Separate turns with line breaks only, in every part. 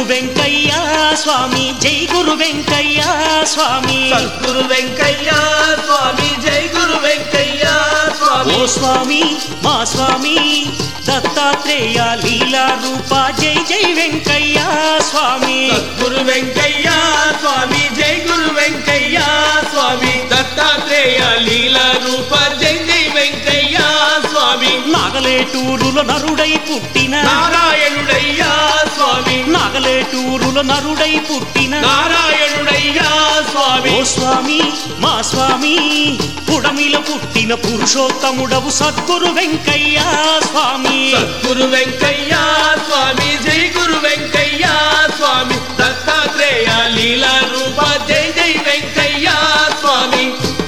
వెంకయ్య స్వామి జై గురు వెంకయ్య స్వామి
సద్గురు వెంకయ్య స్వామి జై గురు వెంకయ్య స్వామి
ఓ స్వామి మా స్వామి దత్తాత్రేయ లీలా రూప జై జై వెంకయ్య స్వామి
సద్గురు వెంకయ్య స్వామి జై గురు వెంకయ్య స్వామి దత్తాత్రేయ లీల రూప జై జై వెంకయ్య స్వామి
నాగలేటూరులో నరుడై పుట్టిన
నారాయణుడయ్యా స్వామి
నాగలేటూరులో నరుడై పుట్టిన
నారాయణుడయ్యా స్వామి
ఓ స్వామి మా స్వామి పుడమిలో పుట్టిన పురుషోత్తముడవు సద్గురు వెంకయ్య స్వామి
సద్గురు వెంకయ్య స్వామి జై గురు వెంకయ్య స్వామి దత్తాత్రేయ లీల రూప జై జై వెంకయ్య స్వామి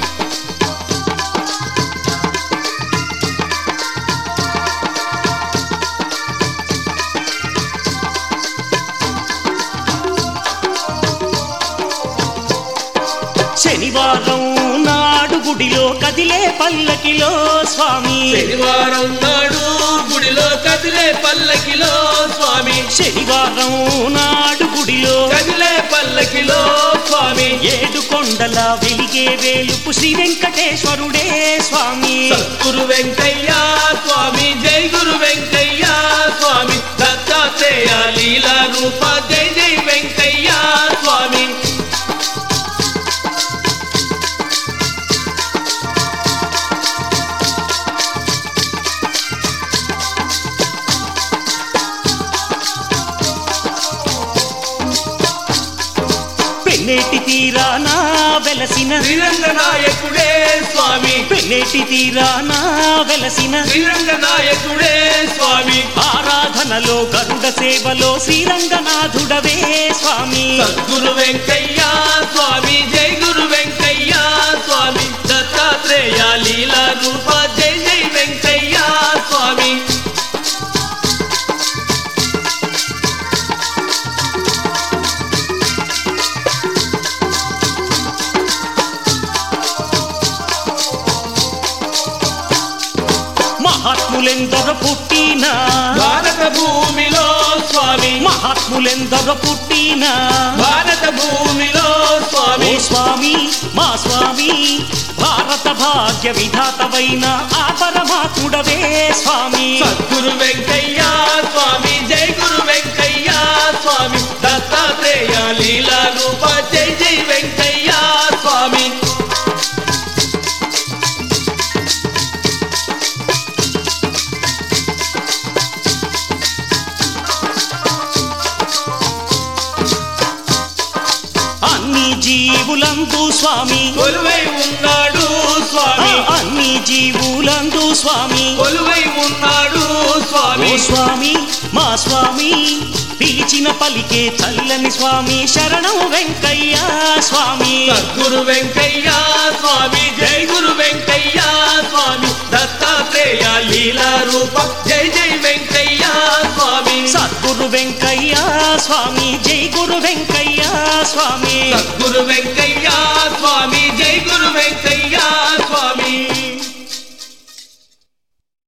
శనివారం నాడు గుడిలో కదిలే పల్లకిలో స్వామి
శనివారం నాడు గుడిలో కదిలే పల్లకిలో స్వామి
శనివారం నాడు గుడిలో
కదిలే పల్లకిలో స్వామి
ఏడు కొండల వెలిగే వేలుపు శ్రీ వెంకటేశ్వరుడే స్వామి
సద్గురు వెంకయ్య స్వామి జై గురు వెంకయ్య స్వామి దత్తాత్రేయ లీల రూప జై జై వెంకయ్య స్వామి
పెన్నేటి తీరానా వెలసిన
శ్రీరంగ నాయకుడే స్వామి
పెన్నేటి తీరానా వెలసిన
శ్రీరంగ నాయకుడే స్వామి
ఆరాధనలో గరుడ సేవలో శ్రీరంగనాథుడవే స్వామి
సద్గురు వెంకయ్య స్వామి జై గురు వెంకయ్య స్వామి దత్తాత్రేయ లీల రూప జై జై వెంకయ్య స్వామి
మహాత్ములెందరో పుట్టిన
భారత భూమిలో స్వామి
మహాత్ములెందరో పుట్టిన
భారత భూమిలో
ఓ
స్వామి
స్వామి మా స్వామి భారత భాగ్య విధాతవైన ఆ పరమాత్ముడవే స్వామి
సద్గురు వెంకయ్య స్వామి జై గురు వెంకయ్య స్వామి దత్తాత్రేయ లీల రూప జై జై వెంకయ్య స్వామి
అన్ని జీవులందు స్వామి
కొలువై ఉన్నాడు
ఆ,
స్వామి
అన్ని జీవులందు స్వామి
కొలువై ఉన్నాడు
ఓ
స్వామి
స్వామి మా స్వామి పిలిచిన పలికే చల్లని స్వామి శరణం వెంకయ్య స్వామి
సద్గురు వెంకయ్య స్వామి జై గురు వెంకయ్య స్వామి దత్తాత్రేయ లీల రూప జై జై వెంకయ్య స్వామి
సద్గురు వెంకయ్య స్వామి జై గురు వెంకయ్య స్వామి
సద్గురు వెంకయ్య